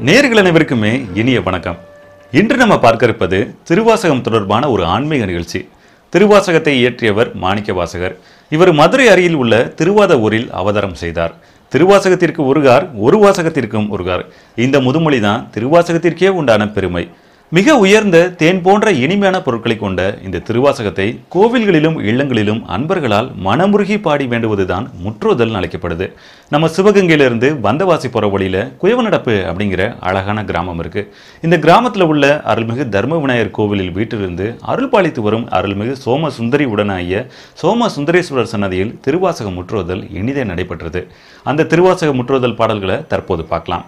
நேர்கள் அனைவருக்குமே இனிய வணக்கம் இன்று நம்ம பார்க்க இருப்பது திருவாசகம் தொடர்பான ஒரு ஆன்மீக நிகழ்ச்சி திருவாசகத்தை இயற்றியவர் மாணிக்க வாசகர் இவர் மதுரை அருகில் உள்ள திருவாத ஊரில் அவதாரம் செய்தார் திருவாசகத்திற்கு ஒருகார் ஒரு வாசகத்திற்கும் ஒருகார் இந்த முதுமொழி தான் திருவாசகத்திற்கே உண்டான பெருமை மிக உயர்ந்த தேன் போன்ற இனிமையான பொருட்களை கொண்ட இந்த திருவாசகத்தை கோவில்களிலும் இல்லங்களிலும் அன்பர்களால் மனமுருகி பாடி வேண்டுவதுதான் முற்றோதல் அழைக்கப்படுது நம்ம சிவகங்கையிலிருந்து வந்தவாசி போகிற வழியில் குயவனடப்பு அப்படிங்கிற அழகான கிராமம் இருக்கு இந்த கிராமத்தில் உள்ள அருள்மிகு தர்ம விநாயகர் கோவிலில் வீட்டிலிருந்து அருள் பாலித்து வரும் அருள்மிகு சோம சுந்தரி உடனாகிய சோம சுந்தரேஸ்வரர் சன்னதியில் திருவாசக முற்றோதல் இனிதே நடைபெற்றது அந்த திருவாசக முற்றோதல் பாடல்களை தற்போது பார்க்கலாம்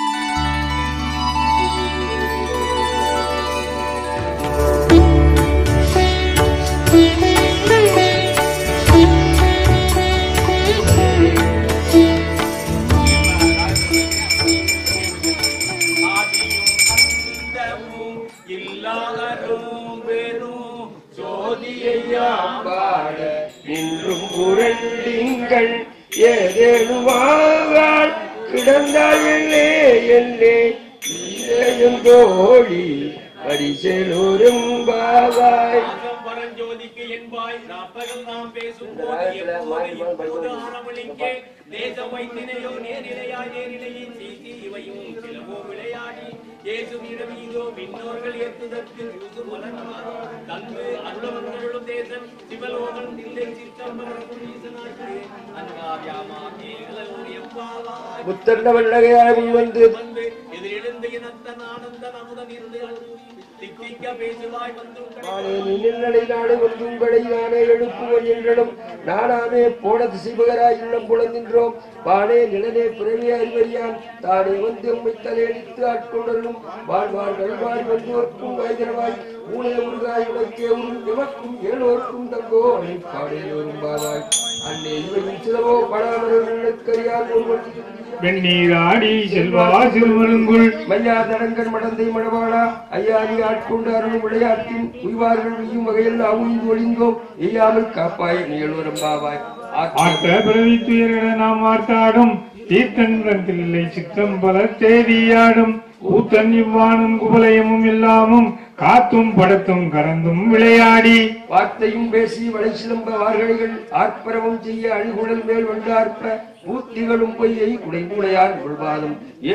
ஆதியும் அந்தமும் இல்லாதரும் பெரும் ஜோதியையாம் பாட நின்றும் குரண்டிங்கள் ஏதேனுமாகாள் கிடந்தாள் எல்லே எல்லே நீரையும் தோழி பரிசெலூரும் பாவாய் நாகம் பரஞ்சோதிக்கு என்பாய் நாப்பகம் நாம் பேசும் போது எப்போது இப்போது ஆரவழிக்கே தேசம் வைத்தினையோ நேரிழையாய் நேரிழையின் சீசி இவையும் சிலவோ விளையாடி இயேசு இரவீதோ விண்ணோர்கள் ஏற்றுதற்கு யூசு மலர்மாறோ தந்து அருளவர்களும் தேசம் சிவலோகன் தில்லை சிற்றம்பரம் ஈசனாக்கு அன்பாவியாமா கேளலோர் எவ்வாவாய் முத்தண்ட வல்லகையாய் முன்வந்து வந்து எதிரெழுந்து இனத்தன் ஆனந்தன் அமுதன் இருந்து அழுதி திக்கிக்க பேசுவாய் வந்து நானே நின்னடை நாடு ஒன்றுங்களை நானே எழுப்புவன் என்றனும் நானாமே போன திசைபகராய் உள்ளம் புலந்தின்றோம் பானே நிலனே பிறவி அறிவறியான் தானே வந்து உம்மை தலையடித்து ஆட்கொண்டலும் வாழ்வார் கல்வாய் வந்தோர்க்கும் வாய்தரவாய் ஊனே உருகாய் உனக்கே உரும் எமக்கும் ஏழோர்க்கும் தங்கோ அனை பாடேயோரும் பாவாய் அன்னே இவையும் சிலவோ படாமரர்களுக்கறியார் ஒருவன் வெந்நீராடி செல்வா சிறுவருங்குள் மஞ்சாதரங்கன் மடந்தை மடவாளா ஐயாரி ஆட்கொண்டு அருள் விளையாட்டின் உய்வார்கள் உய்யும் வகையில் அவுய்ந்து ஒளிந்தோம் எய்யாமல் காப்பாய் நீழ்வரம் பாவாய் ஆட்ட பிறவி துயரென நாம் ஆர்த்தாடும் தீர்த்தன்றத்தில் இல்லை சித்தம் பல தேதியாடும் கூத்தன் இவ்வானும் குவலயமும் எல்லாமும் காத்தும் படத்தும் கறந்தும் விளையாடி வார்த்தையும் பேசி வளை சிலம்ப வார்கழிகள் ஆர்ப்பரமும் செய்ய அணிகுழல் மேல் வண்டார்ப்ப ஊத்திகளும் பொய்யை குடைமுடையார் உள்வாதம்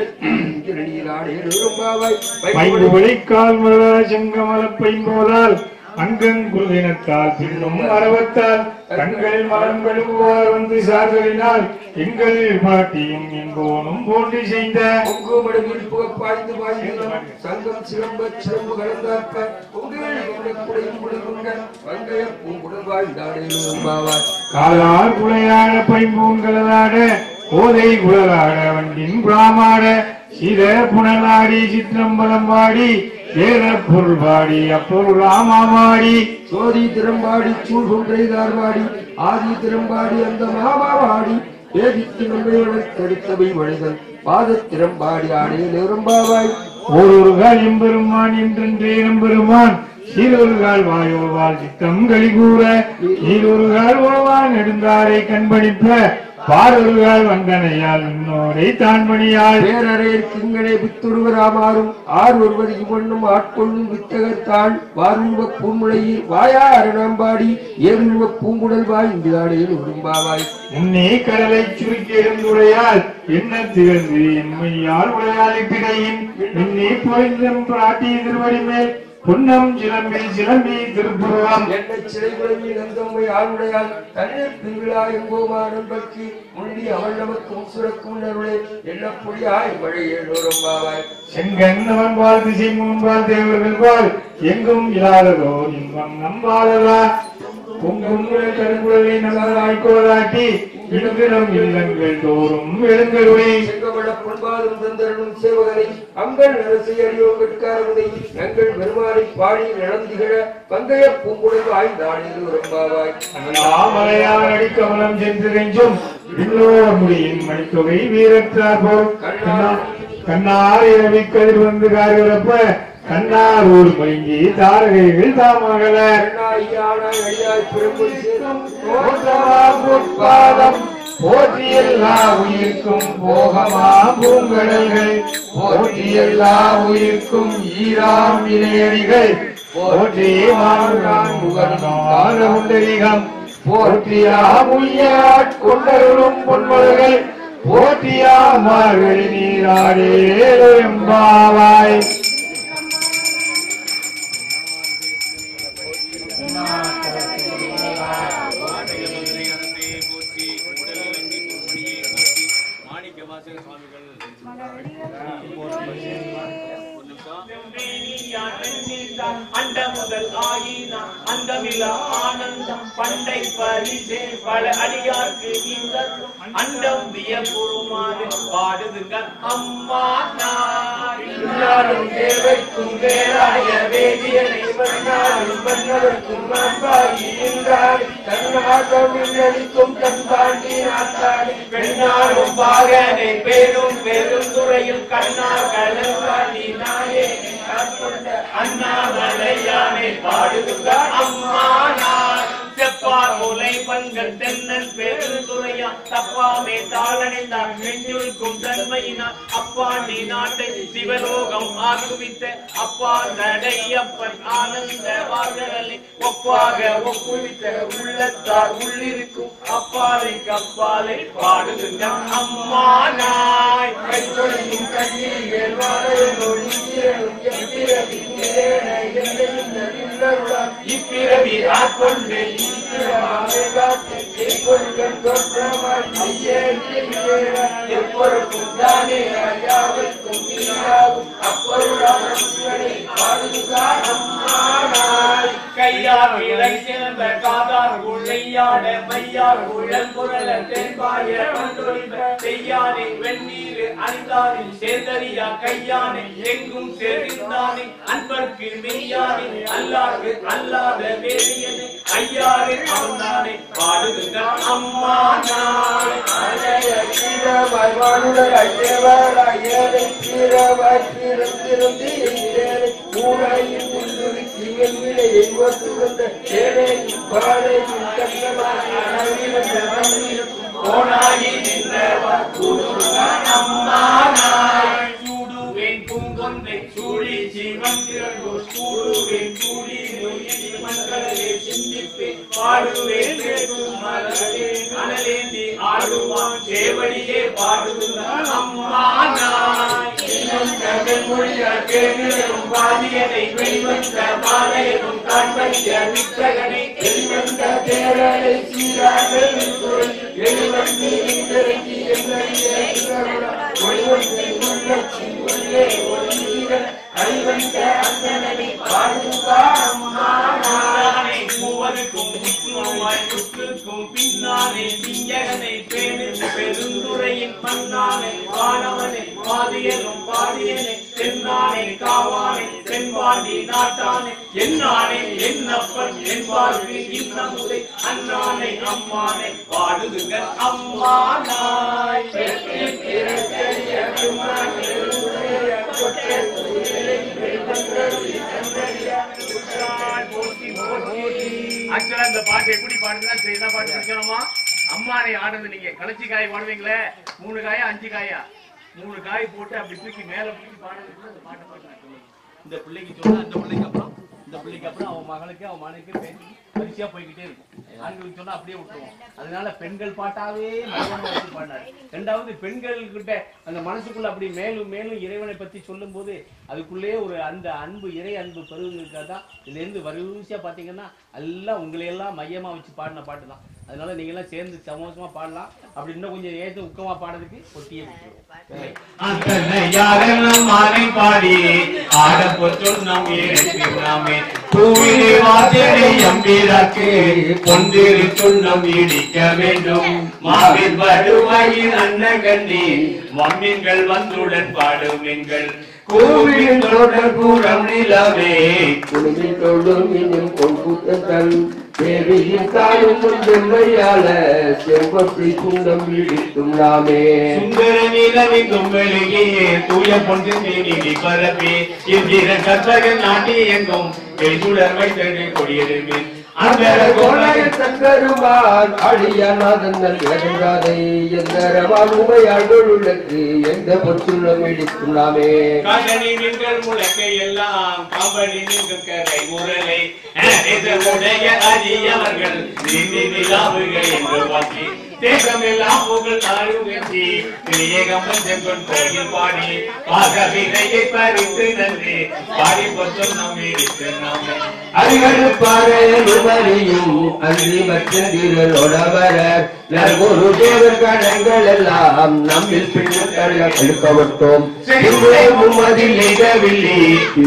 ஏற்றாடே பாவாய் பைந்து ஒளிக்கால் மலர செங்கமல பைம்போதால் அங்கங்குருதினத்தால் பின்னும் அரவத்தால் கண்களில் மலம் கழுவுவார் வந்து சார்களினால் எங்கள் பாட்டியும் எங்கோனும் போன்று செய்த பொங்குமடவில் புகப்பாய்ந்து பாய்ந்து சங்கம் சிலம்ப சிலம்பு கலந்தார்ப்ப பொங்கல் கொண்ட குடையும் குடைகுண்ட வங்கைய பூங்குடல் வாழ்ந்தாடே பாவாய் காலார் குளையாட பைம்பூங்கலாட கோதை குழலாட வண்டின் குழாமாட சித புனலாடி சித்திரம்பலம் பாடி வேத பொருள் பாடி அப்பொருள் ராமாமாடி சோதி திறம்பாடி சூழ் கொன்றை தார்வாடி ஆதி திறம்பாடி அந்த மாமாவாடி வேதித்து நம்மை வளர்த்தெடுத்தவை மனிதன் பாத திறம்பாடி ஆடே நிரம்பாவாய் ஓரொருகால் எம்பெருமான் என்றென்றே நம்பெருமான் சீரொருகால் வாயோவால் சித்தம் கலிகூற நீரொருகால் உழவான் நெடுந்தாரை கண்பணிப்ப பாரொருகால் வந்தனையால் இன்னோரை தான்மணியால் பேரறையர் கிங்கனை வித்தொருவராமாறும் ஆர் ஒருவர் இவண்ணும் ஆட்கொள்ளும் வித்தகத்தாள் வாருருவ பூமுளையில் வாயா அரணாம்பாடி ஏருருவ பூங்குடல் வாய் இந்த ஆடையில் உரும்பாவாய் உன்னே கடலை சுருக்கி எழுந்துடையால் என்ன திகழ்ந்து எம்மையால் உடையாளி பிடையின் என்னே பொழிந்தம் பிராட்டி திருவடி மேல் பொன்னம் சிலம்பி சிலம்பி திருப்புருவம் என்ன சிலை குழவி நந்தம்மை ஆளுடையால் தண்ணீர் பிரிவிழா எங்கோமா நண்பர்க்கு முள்ளி அவள் நமக்கும் சுரக்கும் நருளே என்ன புலியாய் மழையே நூறம்பாவாய் செங்கன் அவன்பால் திசை முன்பால் தேவர்கள் பால் எங்கும் இல்லாததோ இன்பம் நம்பாததா பொங்கும் கருங்குழலை நல்லதாய் கோலாட்டி இடுகிறம் இல்லங்கள் தோறும் எழுந்தருளை செங்கமல பொன்பாலும் தந்தரனும் சேவகனை அங்கள் அரசை அறியோ கட்காரமுதை நங்கள் பெருமானை பாடி நடந்திகழ பங்கைய பூங்குடல் வாய் நாடில் உரம்பாவாய் அண்ணாமலையார் அடிக்கமலம் சென்றிருந்தும் இன்னோர் முடியின் மணித்தொகை வீரத்தார் போல் கண்ணா- கண்ணார் இரவி கதிர் வந்து காரிழப்ப கண்ணார் ஊர் மயங்கி தாரகைகள் தாமகள அண்ணாய் யானாய் அடியாய் பிறப்பு சேரும் தோற்றமா பொற்பாதம் போற்றி எல்லா உயிர்க்கும் போகமா பூங்கடல்கள் போற்றி எல்லா உயிர்க்கும் ஈராம் இணையடிகள் போற்றி மாறுகான் முகர்கான உண்டரிகம் போற்றியா முய்யாட் கொண்டருளும் பொன்மலர்கள் போற்றியா மார்கழி நீராடே எம்பாவாய் அண்ட முதல் ஆயினா அண்டமிலா ஆனந்தம் பண்டை பரிசே பல அடியார்க்கு இந்த அண்டம் வியப்புறுமாறு பாடுதுங்க அம்மா நாடும் தேவைக்கும் வேறாய வேதியனை வந்தாலும் மன்னவர்க்கும் அன்பாகி என்றார் தன்னாட்டம் அளிக்கும் தன் பாண்டி நாட்டாடி பெண்ணாடும் பாகனை பேரும் பெருந்துறையில் கண்ணார் கலந்தாடி நாயே அண்ணாமலையானை பாடுதுங்க அம்மா நான் செப்பார் முலை பங்கன் தென்னன் பெருந்துறையா தப்பாமே தாளணிந்தார் நெஞ்சுருக்கும் தன்மையினார் அப்பாண்டி நாட்டை சிவலோகம் ஆக்குவித்த அப்பா நடையப்பன் ஆனந்த வாசகலை ஒப்பாக ஒப்புவித்த உள்ளத்தார் உள்ளிருக்கும் அப்பாலை கப்பாலை பாடுதுங்க அம்மா நாய் கைத்தொழிலும் கண்ணீர்கள் வாழையோடு எப்பிறவி நேர எல்லையின் நடுநருளாம் இப்பிறவி ஆட்கொண்டு இப்பிறவாக காத்து எப்பொருள் தோற்றமாய் ஐயே நீரேற எப்பொருளும் தானே ஐயாவுக்கும் நீராகும் அப்பொருளான உங்களை பாடுகிறார் அம்மானாய் கையார் இலை சிறந்த காதார் உள்ளையாட மையார் உழல் குரல தென்பாய கண்டொழிந்த செய்யானை வெந்நீர் அணிந்தாரில் சேர்ந்தறியா கையானை எங்கும் சேர்ந்தானே அன்பர்க்கு மெய்யானே அல்லாது அல்லாத வேதியனை ஐயாறு அவன்தானே பாடுதுங்க அம்மா நாய் அழக கீரவாய் வானுடர் ஐயவராய் ஏழை கீரவாய் கீரத்திருந்து ஏழை மூளையில் முன்னுருக்கி வெண்விலையை ஒத்து வந்த ஏழையும் பாழையும் கண்ணமாகி அழகிருந்த மண்ணிலும் போனாகி நின்றவா கூடுங்க அம்மா நாய் சூடுவேன் பூங்கொன்றை சூழி சிவன் திரண்டோ சூடுவேன் சூடி மண்களே சிந்திப்பேன் பாடுவேன் கேட்கும் மலரே அனலேந்தி ஆடுவான் சேவடியே பாடுங்க அம்மா நாய் தமிழ் மொழியால் கேட்கும் பாதியனை வெளிவந்த மாலையனும் காண்பறிய வித்தகனை வெளிவந்த தேரனை சீராக எழுவந்து இறங்கி என்னறிய ஒளிவந்து உள்ளச்சி உள்ளே ஒளிவீரன் அறிவந்த அந்தனனை பாடுங்கா அம்மானானே மூவருக்கும் முற்றுமாய் முற்றுக்கும் பின்னானே திங்ககனை பேணு பெருந்துரையின் மன்னானை வானவனை பாதியனும் பாதியனை தென்னானை காவானை தென்பாண்டி நாட்டானை என்னானை என்னப்பன் என்பார்க்கு இன்னமுதை அண்ணானை அம்மானை பாடுதுங்க அம்மா நாய் ஆக்சுவலா இந்த பாட்டு எப்படி பாடுதுன்னா சரி என்ன பாட்டு படிக்கணுமா அம்மானை ஆடுறது நீங்க களைச்சி காய் பாடுவீங்களே மூணு காயா அஞ்சு காயா மூணு காய் போட்டு அப்படி தூக்கி மேல தூக்கி பாடுறதுக்கு இந்த பாட்டை பாட்டு நான் சொல்லுவேன் இந்த பிள்ளைக்கு சொன்னா அந்த பிள்ளைக்கு அப்புறம் இந்த பிள்ளைக்கு அப்புறம் அவன் மகளுக்கு அவன் மனைவிக்கு பேசி வரிசையா போய்கிட்டே இருக்கும் ஆண்களுக்கு சொன்னா அப்படியே விட்டுருவோம் அதனால பெண்கள் பாட்டாவே மனோரமா வச்சு பாடினாரு ரெண்டாவது பெண்கள் கிட்ட அந்த மனசுக்குள்ள அப்படி மேலும் மேலும் இறைவனை பத்தி சொல்லும் போது அதுக்குள்ளேயே ஒரு அந்த அன்பு இறை அன்பு பெருவதற்காக தான் இதுல இருந்து வரிசையா பாத்தீங்கன்னா எல்லாம் உங்களை எல்லாம் மையமா வச்சு பாடின பாட்டு தான் அதனால நீங்க எல்லாம் சேர்ந்து சமோசமா பாடலாம் அப்படி இன்னும் கொஞ்சம் ஏத்து உக்கமா பாடுறதுக்கு ஒட்டியே விட்டுருவோம் அத்தனை யாரெல்லாம் மாலை பாடி ஆடப்போ சொன்னோம் நாமே பூவிலே வாசனை அம்பீராக்கு பொந்திரு சொன்னம் இடிக்க வேண்டும் மாவில் வருவாயின் அன்னகண்ணி மம்மின்கள் வந்துடன் பாடுவீங்கள் கோவில் தொடர் கூறம் நிலவே குழுமில் தொழும் இன்னும் கொள்குத்தன் தேவியின் தாயும் செம்மையால செம்பப்பி குண்டம் இடித்தும் நாமே சுந்தர நிலவிங்கும் வெளியே தூய பொன்று நீதி பரப்பி இந்திர கற்பக நாட்டி எங்கும் கைசுடர் வைத்தது கொடியெடுமே அந்தர கோணகன் தங்கருமான் அழியநாதன் நல்கதை எந்தரவான் உமையாள்கள் உள்ளது எந்த பொற்றுள்ளம் இடித்துள்ளாமே கதனி நின்கள் முழக்கை எல்லாம் கம்பளி நின்று கரை முரலை உடைய அரியவர்கள் நிதி நிலாவுக என்று வாக்கி தேசமெல்லாம் புகழ் நாடுகி திரியகம் செங்கொன் கோயில் பாடி பாகவினையை பறித்து நன்றி பாடி பொத்து நம்மை நாமே அரிகளுப்பாறை உமரியும் அன்றி மற்றொடவர நற்குரு தேவர் கடங்கள் எல்லாம் நம்மில் பின்னுள்ள கழுக்கவட்டோம் மும்மதில் நிகவில்லி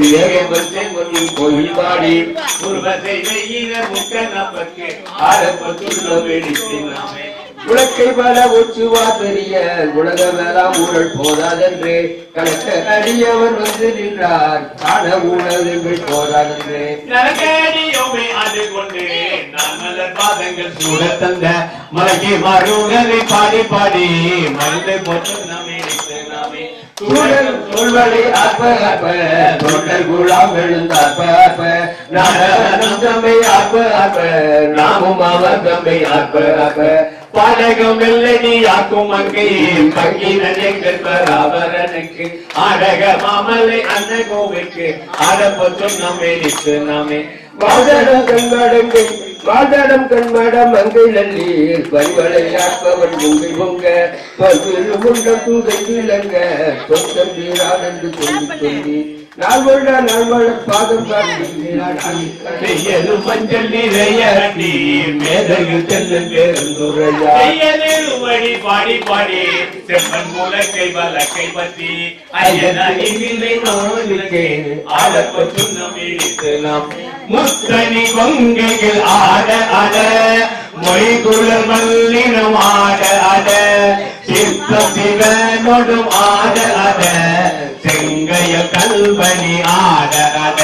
கோயில் பாடி உருவத்தை வெயில முக்க நமக்கு ஆரம்பத்துள்ள வெடித்து நாமே உலக்கை பல ஒச்சுவா தெரிய உலகமெல்லாம் ஊழல் போதாதென்று கணக்க அடியவர் வந்து நின்றார் காண ஊழல்கள் போதாதென்று நரகடியோமே அது கொண்டு நான் மலர் பாதங்கள் சூட தந்த மலகி மருகனை பாடி பாடி மருந்து போட்டு நாமே நாமே சூழல் சொல்வதை அற்ப அற்ப தொண்டர் குழாம் எழுந்த அற்ப அற்ப நானும் தம்மை அற்ப அற்ப நாமும் அவர் தம்மை அற்ப அற்ப பாடகம் வெள்ளடி ஆக்கும் அங்கே பங்கினன் எங்கள் பராபரனுக்கு ஆடக மாமலை அன்ன கோவிற்கு ஆடப்பற்றும் நம்மை நிற்கு நாமே வாதடம் கண்மடங்கை வாதடம் கண்மடம் மங்கை நல்லீர் பரிவளை ஆட்பவன் முங்கை பொங்க பல்வேறு முண்டம் தூதை விளங்க சொந்தம் வீரானந்து சொல்லி சொல்லி நாள்வழ நாள்வழ பாதம் காட்டி செய்யது மஞ்சள் நிறைய நீர் மேதகு செல்லும் பெருந்துரையா வழி பாடி பாடி செம்மன் மூலக்கை வலக்கை பற்றி ஐயனாகி இல்லை நோனுக்கு ஆடப்பட்டு நம் இடித்து நாம் முத்தனி கொங்கைகள் ஆட அட மொய்குழல் மல்லினம் ஆட அட சித்த சிவனொடும் ஆட அட செங்கைய கல்வனி ஆட அட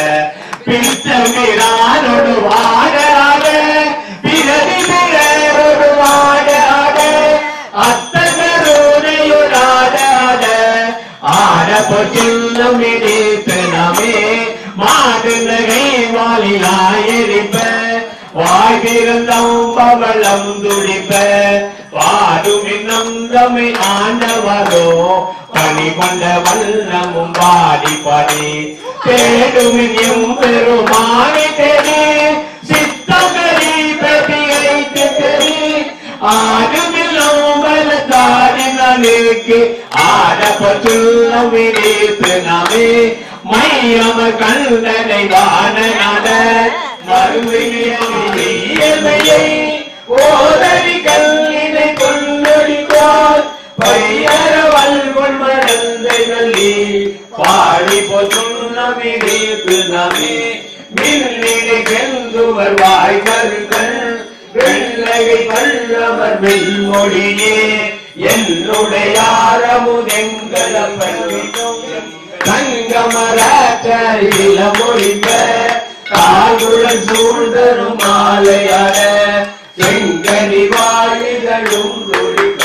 பித்தமிரானொடு ஆட அட பிறவி பிறரோடு ஆட அட அத்தகரோடையுடாட அட ஆட பொச்சில்லும் இடித்து நமே மாடு நகை வாலிலாயிருப்ப வாய்பிருந்தம் பவளம் துடிப்ப பாடும் இன்னும் தமை ஆண்டவரோ பணி கொண்ட வல்லமும் பாடி பாடி தேடும் இனியும் பெருமானி தேடி சித்தகரி பிரதியை தெரி ஆடுமில்லும் பலத்தாடினனுக்கு ஆடப்பட்டுள்ளம் விரித்து நாமே மையம கண்ணனை வானநாட மறுமையை ஓதரி கல்லினை கொள்ளொழிவார் பையர வல்கொள் மடந்தை நல்லி பாடி பொதுன்னமிரித்து நாமே மின்னிடை கெந்துவர் வாய் மருகள் வெள்ளகை வல்லவர் வெண்மொழியே என்னுடைய ஆரமுதெங்களப்பன் தங்கமராற்றில மொழிப கால்குழல் சூழ்தரும் மாலையாட செங்கனி வாழிகளும் ஒழிப்ப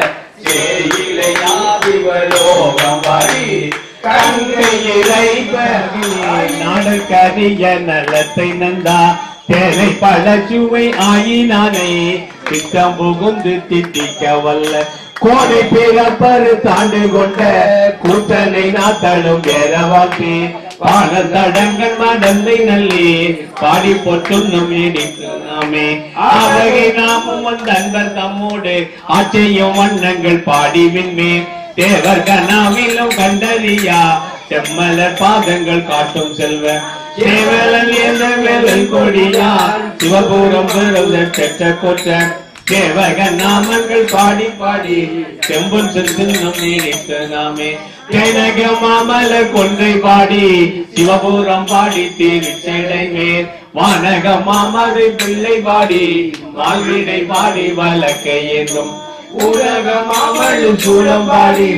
சேயிலையாதிவலோகம் வாரி கங்கையிலைப்ப நாடுகரிய நலத்தை நந்தா தேனை பல சுவை ஆயினானே திட்டம் புகுந்து திட்டிக்க வல்ல கோடை பிறப்பரு தாண்டு கொண்ட கூட்டனை நாத்தளும் வேறவாக்கி பாட தடங்கள் மடந்தை நல்லி பாடி பொட்டும் நம்மே நாமே ஆவகை நாமும் வந்த அன்பர் தம்மோடு ஆச்சரியம் வண்ணங்கள் பாடி விண்மே தேவர் கனாவிலும் கண்டறியா செம்மலர் பாதங்கள் காட்டும் செல்வ சேவலன் என்ற வேலன் கொடியா சிவபூரம் பிறந்த செட்ட கொற்ற தேவக நாமங்கள் பாடி பாடி செம்பொன் செந்தில் நம் நீடித்த நாமே தேனக மாமல கொன்றை பாடி சிவபூரம் பாடி திருச்செடை மேல் வானக மாமது பிள்ளை பாடி வாழ்விடை பாடி வழக்கை ஏந்தும் உலக மாமழு சூழம் பாடி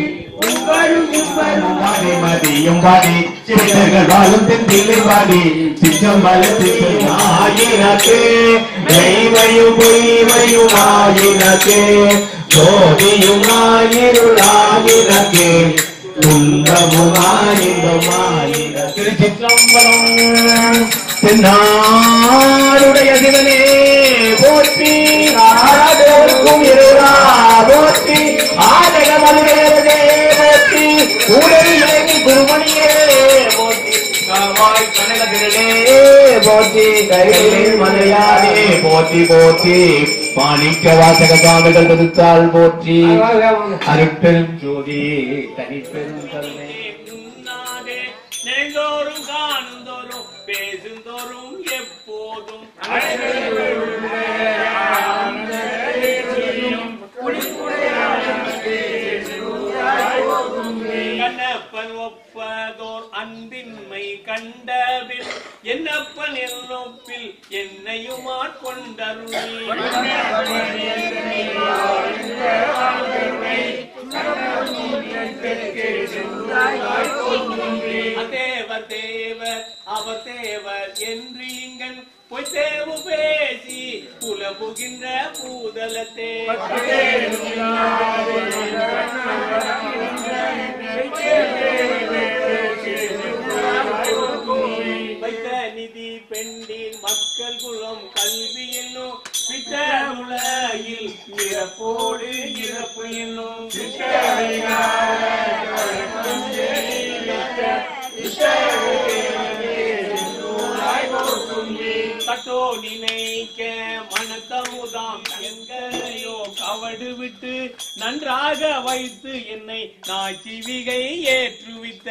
பாடி மதியும் பாடி சித்தர்கள் வாழும் தென்பிள்ளை பாடி சிச்சம் வளர்த்து ஆயினக்கு தெய்வையும் பொய்வையும் ஆயினக்கு ஜோதியும் ஆயிருளாயினக்கு துன்பமும் ஆயிரம் ஆயின திருச்சிற்றம்பலம் தென்னாடுடைய சிவனே போற்றி ஆடோருக்கும் இருவா போற்றி ஆடக மதுரே போற்றி கூடலிலேனி குருமணியே போற்றி காவாய் கனக திரளே போற்றி கைகளில் மலையாரே போற்றி போற்றி மாணிக்க வாசக சுவாமிகள் திருத்தால் போற்றி அருட்பெரும் ஜோதி தனிப்பெரும் கருணை உன்னாதே நினைந்தோறும் காணுந்தோறும் பேசுந்தோறும் எப்போதும் கண்ணப்பன் ஒப்பதோர் அன்பின்மை கண்டபில் என்னப்பன் என்னொப்பில் என்னையுமா கொண்டருளி தேவர் தேவர் அவர் தேவர் என்று இங்கன் பொய் தேவு பேசி புலபுகின்ற பூதலத்தே வைத்த நிதி பெண்டின் மக்கள் குலம் கல்வி என்னும் பித்த உலகில் இறப்போடு இறப்பு என்னும் தட்டோ நினைக்க மனத்தமுதாம் எங்களையோ கவடு விட்டு நன்றாக வைத்து என்னை நாய்ச்சிவிகை ஏற்றுவித்த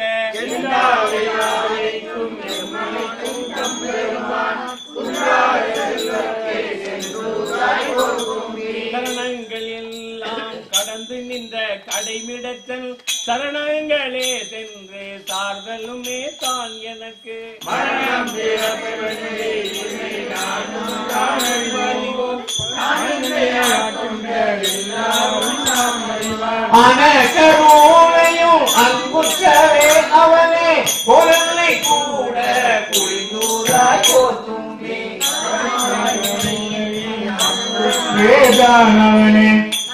சரணங்கள் எல்லாம் கடந்து நின்ற கடைமிடத்தன் சரணங்களே சென்று சார்தலுமே தான் எனக்கு அனகரோனையும் அன்புற்றவே அவனே பொருளை கூட குளிந்தூராய் போத்தும்பி வேதானவனே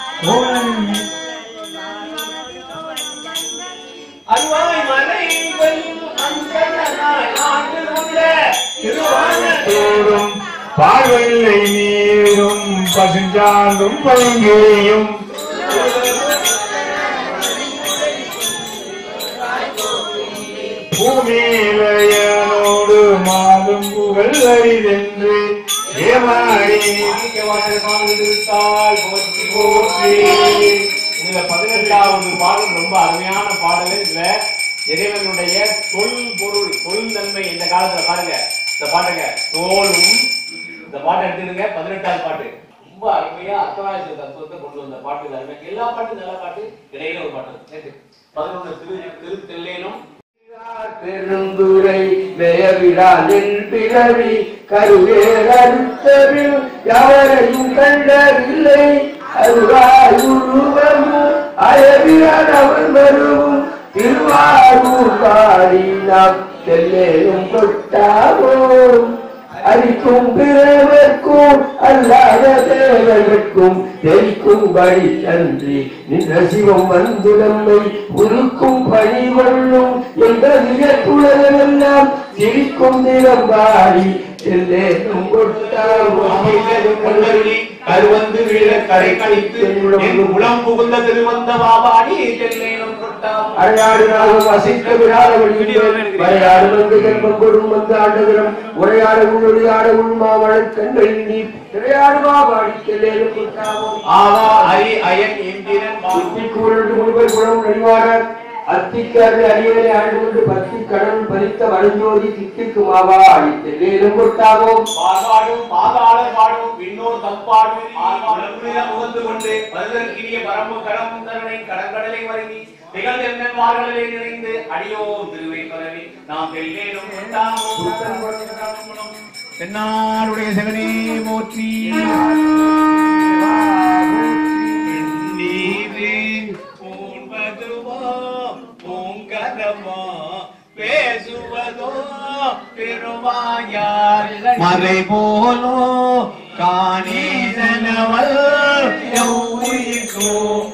அருவாய் மறைவையும் அந்தனாய் ஆண்டு கொண்ட திருவான தோறும் பார்வையை நீரும் பசுஞ்சாந்தும் பழங்கேயும் பூமேலையனோடு மாதும் புகழ் அரிதென்று ஏமாறி இதுல பதினெட்டாவது பாடல் ரொம்ப அருமையான பாடல் இதுல இறைவனுடைய சொல் பொருள் சொல் தன்மை இந்த காலத்துல பாருங்க இந்த பாட்டுங்க தோலும் இந்த பாட்டை எடுத்துருங்க பதினெட்டாவது பாட்டு ரொம்ப அருமையா அர்த்தவாய தத்துவத்தை கொண்டு வந்த பாட்டு இது அருமை எல்லா பாட்டும் நல்ல பாட்டு இடையில ஒரு பாட்டு நேத்து பதினொன்று திரு திரு தெல்லேனும் பெருந்துரை மேயவிழாலில் பிறவி கருவேறத்தவில் யாவரையும் கண்டதில்லை அருவாய் உருவமும் அயவிரான் அவன் வருவும் திருவாரூர் பாடி நாம் தெல்லேயும் கொட்டாவோம் அரிக்கும் பிறவர்க்கும் அல்லாத தேவர்க்கும் தெரிக்கும்படி அன்றி நின்ற சிவம் வந்து நம்மை உருக்கும் பணி கொள்ளும் எங்கள் துளரெல்லாம் சிரிக்கும் நிலம்பாடி எல்லேனும் கல்லறி கருவந்து வீழ கரை கழித்து என் உளம் புகுந்த திருவந்த வாபாடி தெல்லேனும் கொட்டாம் அழையாடு நாகம் வசிக்க விடாத வரையாடு வந்து கர்ப்பம் கொடும் வந்து ஆண்டுகிறோம் உரையாடு உள்ளொழியாட உள்மாவள கண்கள் நீ திரையாடு மாவாடி செல்லேனும் கொட்டாவோம் ஆவா அரி அயன் இந்திரன் வாக்கு புத்திக்கூரண்டு முழுவர் குணம் நடிவார அத்திக்காரு அரியவரை ஆண்டு கொண்டு பத்தி கடன் பறித்த வளஞ்சோதி தித்திக்கு மாவா அடித்தேலும் கொட்டாவோம் பாதாடும் பாதாளர் பாடும் விண்ணோர் தப்பாடும் ஆழ்வார் முகந்து கொண்டு பருதற்கிரிய பரம்பு கடமும் தருணை கடற்கடலை வருகி திகழ்ந்தென்னன் வார்களிலே நிறைந்து அடியோ திருவை பரவி நாம் வெள்ளேனும் தென்னாடுடைய சிவனே போற்றி நீரே பூண்பதுவோ பூங்கரமோ பேசுவதோ பெருவாயார் மறை போலோ காணேசனவல் எவ்வுயிர்க்கோ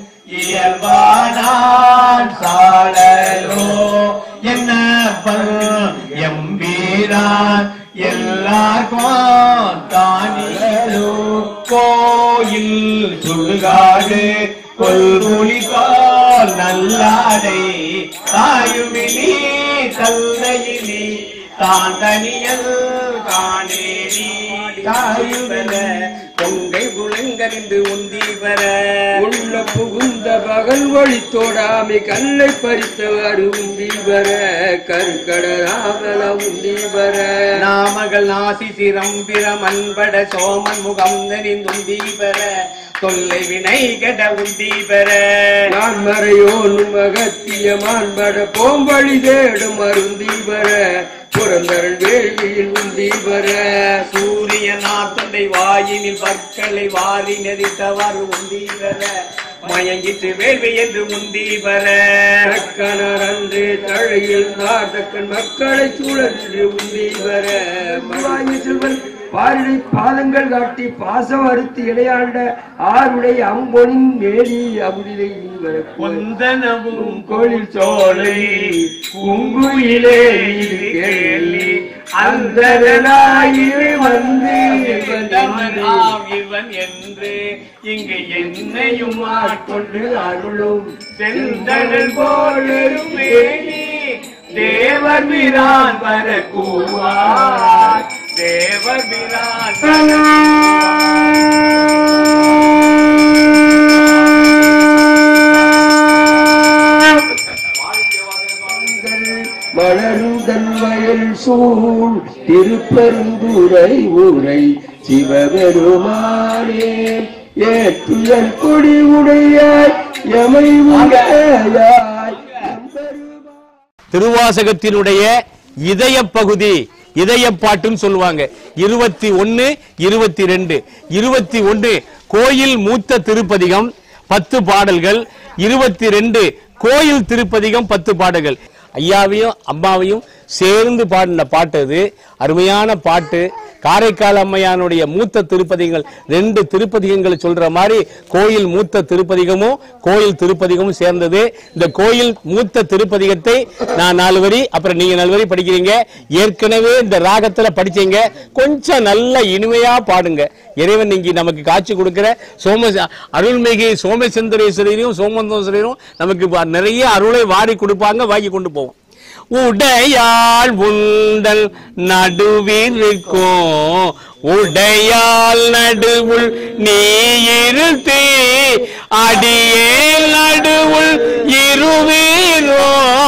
இயல்பானான் சாடலோ என்ன எம்பீரான் எல்லாருக்கும் தானியலோ கோயில் சுடுகாடு கொல்புலி போல் நல்லாடை தாயுமிலி தந்தையிலி தான் தனியல் காணேரி தாயுமென பொங்கை புலங்கறிந்து உந்தி பெற உள்ள புகுந்த பகல் வழி தோடாமை கல்லை பறித்தவர் உந்தி வர கருக்கடராமல உந்தி வர நாமகள் நாசி சிரம்பிரம் அன்பட சோமன் முகம் நெறிந்துந்தி பெற தொல்லை வினை கட உந்தி பெற நான் மறையோனும் மகத்திய மாண்பட போம்பழி தேடும் அருந்தி வர புறந்தரன் வேள்வியில் உந்தி வர சூரியனார் தொண்டை வாயினில் பற்களை வாரி நெறித்தவர் உந்தி பெற மயங்கிட்டு வேள்வி என்று உந்தி பெற கணர் அன்றே தழையில் நாட்டக்கன் மக்களை சூழன்று உந்தி வர மருவாயு செல்வன் பாரிடை பாதங்கள் காட்டி பாசம் அறுத்து இடையாண்ட ஆருடைய அம்பொனின் மேலி அமுதிலை வர குந்தனமும் கோயில் சோலை பூங்குயிலே இது கேள்வி அந்தரனாயிரு வந்து ஆம் இவன் என்று இங்கு என்னையும் ஆட்கொண்டு கொண்டு அருளும் செந்தடல் போலும் மேனி தேவர் பிரான் வர கூவார் தேவர் பிரான் மலருதன் வயல் சூழ் திருப்பெருந்துரை ஊரை சிவபெருமானே ஏற்றுயல் கொடி உடையாய் எமை உடையாய் எம்பெருமான் திருவாசகத்தினுடைய இதய பகுதி இதய பாட்டுன்னு சொல்லுவாங்க இருபத்தி ஒன்னு இருபத்தி ரெண்டு இருபத்தி ஒன்னு கோயில் மூத்த திருப்பதிகம் பத்து பாடல்கள் இருபத்தி ரெண்டு கோயில் திருப்பதிகம் பத்து பாடல்கள் ஐயாவையும் அம்மாவையும் சேர்ந்து பாடின பாட்டு அது அருமையான பாட்டு காரைக்கால் அம்மையானுடைய மூத்த திருப்பதிகங்கள் ரெண்டு திருப்பதிகங்களை சொல்ற மாதிரி கோயில் மூத்த திருப்பதிகமும் கோயில் திருப்பதிகமும் சேர்ந்தது இந்த கோயில் மூத்த திருப்பதிகத்தை நான் நாலு வரி அப்புறம் நீங்க நாலு வரி படிக்கிறீங்க ஏற்கனவே இந்த ராகத்துல படிச்சீங்க கொஞ்சம் நல்ல இனிமையா பாடுங்க இறைவன் நீங்க நமக்கு காட்சி கொடுக்கிற சோம அருள்மிகு சோமசுந்தரேஸ்வரரையும் சோமந்தோஸ்வரரும் நமக்கு ப- நிறைய அருளை வாரி கொடுப்பாங்க வாங்கி கொண்டு போவோம் உடையாள் உண்டல் நடுவிருக்கும் உடையாள் நடுவுள் நீ இருத்தே அடியே நடுவுள் இருவீரோ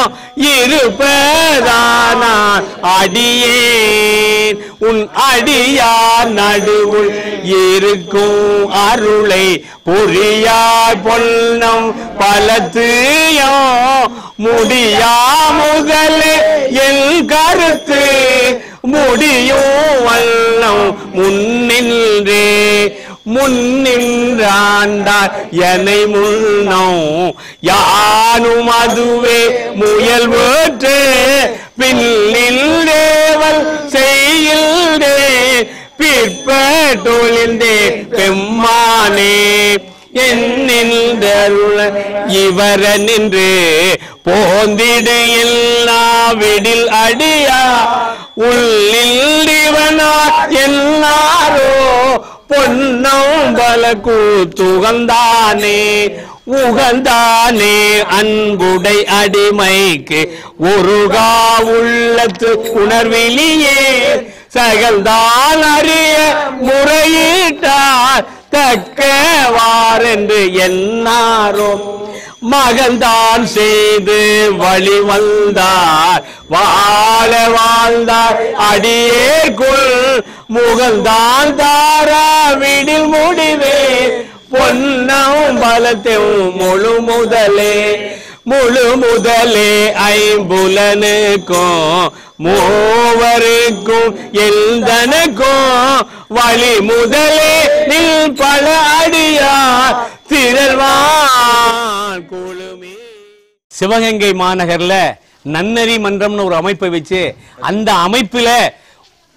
இருப்பதானான் அடியேன் உன் அடியார் நடுவுள் இருக்கும் அருளை புரியாய் பொன்னம் பலத்தையோ முடியா முதலே என் கருத்து முடியும் வல்லம் முன்னின்றே முன்னின்றாண்டார் என்னை முன்னோம் யானும் அதுவே முயல்வற்று பின்னில் தேவல் செய்கின்றே பிற்பட்டொழிந்தே பெம்மானே என்னின்றருள இவர நின்று போந்திடு எல்லாவிடில் அடியா உள்ளில் இவனா எல்லாரோ பொன்னம் பல கூத்துகந்தானே உகந்தானே அன்புடை அடிமைக்கு ஒருகா உள்ளத்து உணர்விலியே சகல்தான் அறிய முறையிட்டார் தக்கவாரென்று என்னாரோ மகன்தான் செய்து வழி வந்தார் வாழ வாழ்ந்தார் அடியேற்குள் முகல்தான் தாரா விடில் முடிவே பொன்னம் பலத்தையும் முழு முதலே முழு முதலே ஐம்புலனுக்கும் மூவருக்கும் எந்தனுக்கும் வழி முதலே நில் பல அடியார் திரள்வான் குழுமே சிவகங்கை மாநகர்ல நன்னறி மன்றம்னு ஒரு அமைப்பை வச்சு அந்த அமைப்புல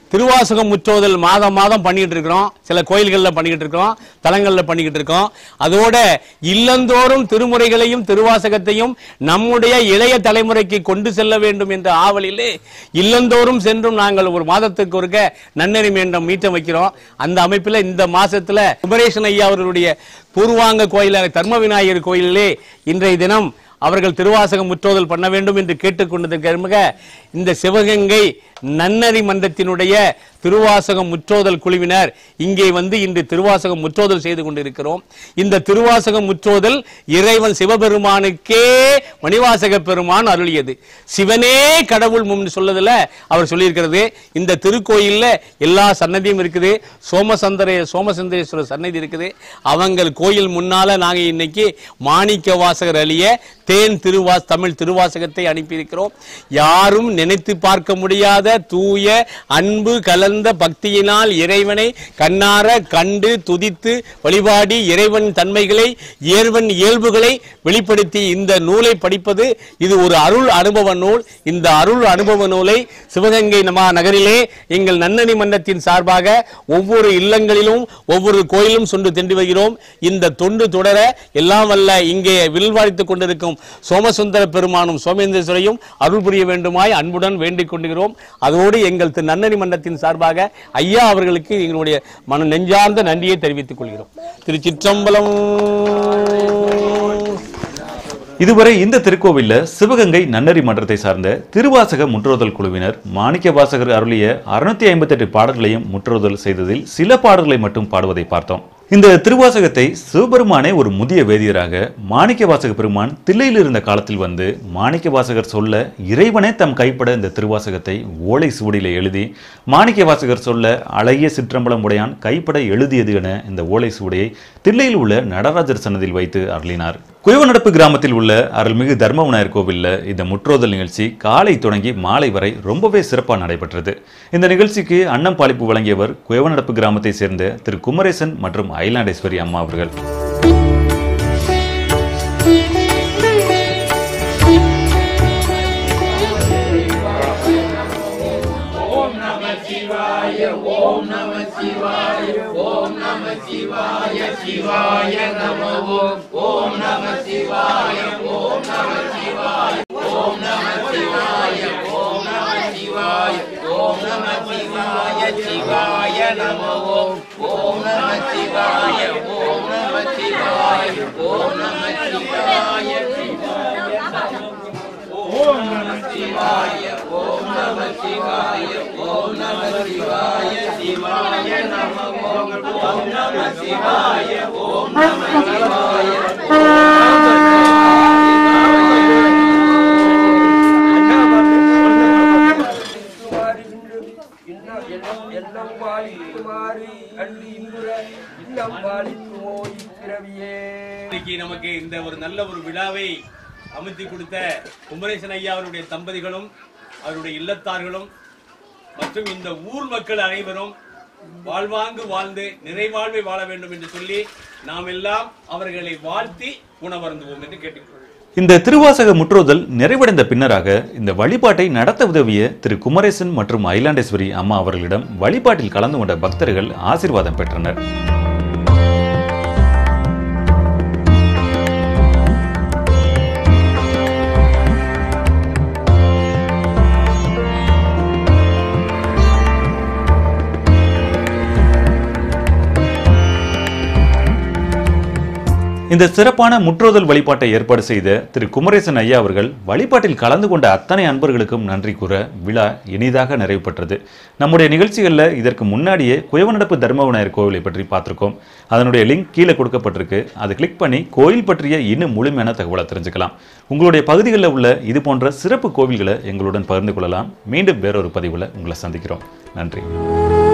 திருவாசகம் முற்றோதல் மாதம் மாதம் பண்ணிக்கிட்டு இருக்கிறோம் சில கோயில்களில் பண்ணிக்கிட்டு இருக்கோம் தலங்களில் பண்ணிக்கிட்டு இருக்கோம் அதோட இல்லந்தோறும் திருமுறைகளையும் திருவாசகத்தையும் நம்முடைய இளைய தலைமுறைக்கு கொண்டு செல்ல வேண்டும் என்ற ஆவலிலே இல்லந்தோறும் சென்றும் நாங்கள் ஒரு மாதத்துக்கு ஒருக்க நன்னெறி மேண்டம் மீட்டம் வைக்கிறோம் அந்த அமைப்பில் இந்த மாசத்துல குமரேசன் ஐயா அவர்களுடைய பூர்வாங்க கோயிலான தர்ம விநாயகர் கோயிலிலே இன்றைய தினம் அவர்கள் திருவாசகம் முற்றோதல் பண்ண வேண்டும் என்று கேட்டுக்கொண்டதற்காக இந்த சிவகங்கை நன்னறி மன்றத்தினுடைய திருவாசகம் முற்றோதல் குழுவினர் இங்கே வந்து இன்று திருவாசகம் முற்றோதல் செய்து கொண்டிருக்கிறோம் இந்த திருவாசகம் முற்றோதல் இறைவன் சிவபெருமானுக்கே மணிவாசக பெருமான் அருளியது சிவனே கடவுள் முன்னு சொல்லதுல அவர் சொல்லியிருக்கிறது இந்த திருக்கோயில்ல எல்லா சன்னதியும் இருக்குது சோமசந்தர சோமசுந்தரேஸ்வரர் சன்னதி இருக்குது அவங்கள் கோயில் முன்னால நாங்க இன்னைக்கு மாணிக்க வாசகர் அழிய தேன் திருவா தமிழ் திருவாசகத்தை அனுப்பியிருக்கிறோம் யாரும் நினைத்து பார்க்க முடியாத தூய அன்பு கலந்த பக்தியினால் இறைவனை கண்ணார கண்டு துதித்து வழிபாடி இறைவன் தன்மைகளை இயல்வன் இயல்புகளை வெளிப்படுத்தி இந்த நூலை படிப்பது இது ஒரு அருள் அனுபவ நூல் இந்த அருள் அனுபவ நூலை சிவகங்கை நமா நகரிலே எங்கள் நன்னணி மன்றத்தின் சார்பாக ஒவ்வொரு இல்லங்களிலும் ஒவ்வொரு கோயிலும் சென்று தென்று வருகிறோம் இந்த தொண்டு தொடர எல்லாம் வல்ல இங்கே வில்வாழ்த்துக் கொண்டிருக்கும் சோமசுந்தர பெருமானும் சோமேந்திரேஸ்வரையும் அருள் புரிய வேண்டுமாய் அன்புடன் வேண்டிக் கொண்டுகிறோம் அதோடு எங்கள் திரு நன்னணி மன்றத்தின் சார்பாக ஐயா அவர்களுக்கு எங்களுடைய மன நெஞ்சார்ந்த நன்றியை தெரிவித்துக் கொள்கிறோம் திருச்சிற்றம்பலம் இதுவரை இந்த திருக்கோவில்ல சிவகங்கை நன்னறி மன்றத்தை சார்ந்த திருவாசக முற்றுதல் குழுவினர் மாணிக்க வாசகர் அருளிய அறுநூத்தி ஐம்பத்தெட்டு பாடல்களையும் முற்றுதல் செய்ததில் சில பாடல்களை மட்டும் பாடுவதை பார்த்தோம் இந்த திருவாசகத்தை சிவபெருமானே ஒரு முதிய வேதியராக மாணிக்க வாசக பெருமான் தில்லையில் இருந்த காலத்தில் வந்து மாணிக்க வாசகர் சொல்ல இறைவனே தம் கைப்பட இந்த திருவாசகத்தை ஓலை சுவடியில எழுதி மாணிக்க வாசகர் சொல்ல அழகிய சிற்றம்பலம் உடையான் கைப்பட எழுதியது என இந்த ஓலை சுவடியை தில்லையில் உள்ள நடராஜர் சன்னதியில் வைத்து அருளினார் குயவநடப்பு கிராமத்தில் உள்ள அருள்மிகு தர்ம விநாயகர் கோவில்ல இந்த முற்றோதல் நிகழ்ச்சி காலை தொடங்கி மாலை வரை ரொம்பவே சிறப்பாக நடைபெற்றது இந்த நிகழ்ச்சிக்கு அன்னம் பாலிப்பு வழங்கியவர் குயவநடப்பு கிராமத்தை சேர்ந்த திரு குமரேசன் மற்றும் ஐலாண்டேஸ்வரி அம்மா அவர்கள் இன்னம் எண்ணம் எண்ணம் பாலிக்குமாறு கண்டு இன்புற இன்னம் பாலிக்குமோ இப்பிறவியே இன்னைக்கு நமக்கு இந்த ஒரு நல்ல ஒரு விழாவை அமைத்து கொடுத்த குமரேசன் ஐயா அவருடைய தம்பதிகளும் அவருடைய இல்லத்தார்களும் மற்றும் இந்த ஊர் மக்கள் அனைவரும் வாழ்வாங்கு வாழ்ந்து நிறைவாழ்வை வாழ வேண்டும் என்று சொல்லி நாம் எல்லாம் அவர்களை வாழ்த்தி உணவருந்துவோம் என்று கேட்டுக்கொள்கிறேன் இந்த திருவாசக முற்றுதல் நிறைவடைந்த பின்னராக இந்த வழிபாட்டை நடத்த உதவிய திரு குமரேசன் மற்றும் ஐலாண்டேஸ்வரி அம்மா அவர்களிடம் வழிபாட்டில் கலந்து கொண்ட பக்தர்கள் ஆசீர்வாதம் பெற்றனர் இந்த சிறப்பான முற்றோதல் வழிபாட்டை ஏற்பாடு செய்த திரு குமரேசன் ஐயா அவர்கள் வழிபாட்டில் கலந்து கொண்ட அத்தனை அன்பர்களுக்கும் நன்றி கூற விழா இனிதாக நிறைவு பெற்றது நம்முடைய நிகழ்ச்சிகளில் இதற்கு முன்னாடியே குயவநடப்பு தர்ம விநாயகர் கோவிலை பற்றி பார்த்திருக்கோம் அதனுடைய லிங்க் கீழே கொடுக்கப்பட்டிருக்கு அதை கிளிக் பண்ணி கோயில் பற்றிய இன்னும் முழுமையான தகவலை தெரிஞ்சுக்கலாம் உங்களுடைய பகுதிகளில் உள்ள இது போன்ற சிறப்பு கோவில்களை எங்களுடன் பகிர்ந்து கொள்ளலாம் மீண்டும் வேறொரு பதிவில் உங்களை சந்திக்கிறோம் நன்றி